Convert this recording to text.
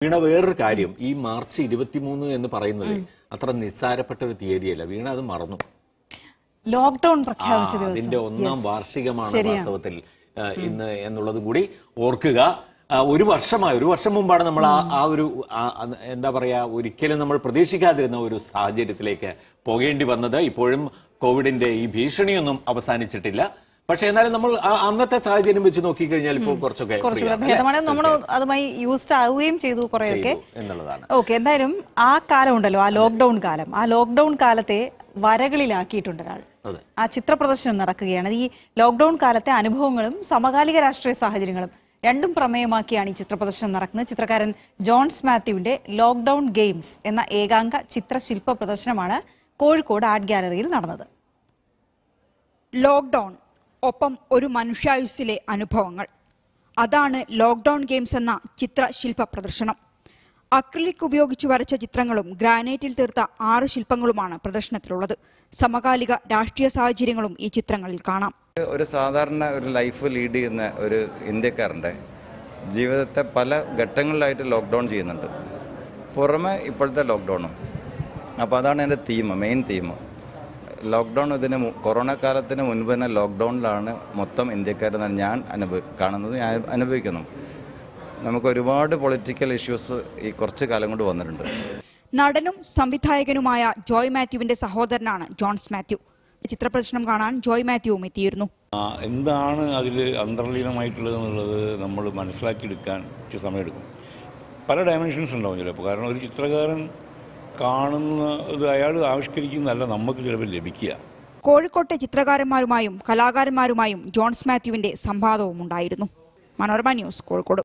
വീണ വേറൊരു കാര്യം ഈ മാർച്ച് ഇരുപത്തിമൂന്ന് എന്ന് പറയുന്നത് അത്ര നിസ്സാരപ്പെട്ട ഒരു തീയതിയല്ല വീണ അത് മറന്നു ലോക്ക്ഡൌൺ ആ, പ്രഖ്യാപിച്ച ദിവസം അതിന്റെ ഒന്നാം വാർഷികമാണ് ശരിയാണ്. വാസ്തവത്തിൽ ആ, ഇന്ന് എന്നുള്ളതും കൂടി ഓർക്കുക ആ, ഒരു വർഷമായി ഒരു വർഷം മുമ്പാണ് നമ്മൾ ആ ആ ഒരു ആ, ആ, എന്താ പറയാ ഒരിക്കലും നമ്മൾ പ്രതീക്ഷിക്കാതിരുന്ന ഒരു സാഹചര്യത്തിലേക്ക് പോകേണ്ടി വന്നത് ഇപ്പോഴും കോവിഡിന്റെ ഈ ഭീഷണിയൊന്നും അവസാനിച്ചിട്ടില്ല പക്ഷെ എന്നാലും നമ്മൾ ആ- അന്നത്തെ സാഹചര്യം വെച്ച് നോക്കിക്കഴിഞ്ഞാൽ ഇപ്പോൾ കുറച്ചൊക്കെ free കുറച്ചുകൂടെ ആണ്, അല്ലേ? ഭേദമാണ് നമ്മൾ അതുമായി യൂസ്ഡ് ആവുകയും ചെയ്തു കുറെയൊക്കെ ചെയ്തു എന്നുള്ളതാണ് ഓക്കെ എന്തായാലും ആ കാലം ഉണ്ടല്ലോ ആ ലോക്ക്ഡൌൺ കാലം ആ ലോക്ക്ഡൌൺ കാലത്തെ വരകളിലാക്കിയിട്ടുണ്ട് ഒരാൾ അതെ. ആ ചിത്ര പ്രദർശനം നടക്കുകയാണ് ഈ ലോക്ക്ഡൌൺ കാലത്തെ അനുഭവങ്ങളും സമകാലിക രാഷ്ട്രീയ സാഹചര്യങ്ങളും രണ്ടും പ്രമേയമാക്കിയാണ് ഈ ചിത്ര പ്രദർശനം നടക്കുന്നത് ചിത്രകാരൻ ജോൺസ് മാത്യുവിന്റെ ലോക്ക്ഡൌൺ ഗെയിംസ് എന്ന ഏകാംഗ ചിത്രശില്പ പ്രദർശനമാണ് കോഴിക്കോട് ആർട്ട് ഗാലറിയിൽ നടന്നത് ലോക്ക്ഡൗൺ ഒപ്പം ഒരു മനുഷ്യായുസ്സിലെ അനുഭവങ്ങൾ അതാണ് ലോക്ക്ഡൗൺ ഗെയിംസ് എന്ന ചിത്രശില്പ പ്രദർശനം അക്രിലിക് ഉപയോഗിച്ച് വരച്ച ചിത്രങ്ങളും ഗ്രാനൈറ്റിൽ തീർത്ത ആറ് ശില്പങ്ങളുമാണ് പ്രദർശനത്തിലുള്ളത് സമകാലിക രാഷ്ട്രീയ സാഹചര്യങ്ങളും ഈ ചിത്രങ്ങളിൽ കാണാം ഒരു സാധാരണ ഒരു ലൈഫ് ലീഡ് ചെയ്യുന്ന ഒരു ഇന്ത്യക്കാരൻ്റെ ജീവിതത്തെ പല ഘട്ടങ്ങളിലായിട്ട് ലോക്ക്ഡൗൺ ചെയ്യുന്നുണ്ട് പുറമെ ഇപ്പോഴത്തെ ലോക്ക്ഡൗണും അപ്പോൾ അതാണ് എൻ്റെ തീം മെയിൻ തീം ലോക്ക്ഡൗൺ ഇതിന് മു- കൊറോണ കാലത്തിന് മുൻപ് തന്നെ ലോക്ക്ഡൗണിലാണ് മൊത്തം ഇന്ത്യക്കാരെന്നാണ് ഞാൻ അനുഭവ കാണുന്നത് ഞാൻ അനുഭവിക്കുന്നു നമുക്ക് ഒരുപാട് പൊളിറ്റിക്കൽ ഇഷ്യൂസ് ഈ കുറച്ച് കാലം കൊണ്ട് വന്നിട്ടുണ്ട് നടനും സംവിധായകനുമായ ജോയ് മാത്യുവിന്റെ സഹോദരനാണ് ജോൺസ് മാത്യു ചിത്രപ്രദർശനം കാണാൻ ജോയ് മാത്യുവും എത്തിയിരുന്നു ആ, എന്താണ് അതിൽ അന്തർലീനമായിട്ടുള്ളത് എന്നുള്ളത് നമ്മൾ മനസ്സിലാക്കിയെടുക്കാൻ ഇച്ചിരി സമയമെടുക്കും പല ഡയമെൻഷൻസ് ഉണ്ടാവും ചിലപ്പോൾ കാരണം ഒരു ചിത്രകാരൻ കാണുന്ന ഇത് അയാൾ ആവിഷ്കരിക്കുന്നതല്ല നമുക്ക് ചിലപ്പോൾ ലഭിക്കുക കോഴിക്കോട്ടെ ചിത്രകാരന്മാരുമായും കലാകാരന്മാരുമായും ജോൺസ് മാത്യുവിന്റെ സംവാദവും ഉണ്ടായിരുന്നു മനോരമ ന്യൂസ് കോഴിക്കോട്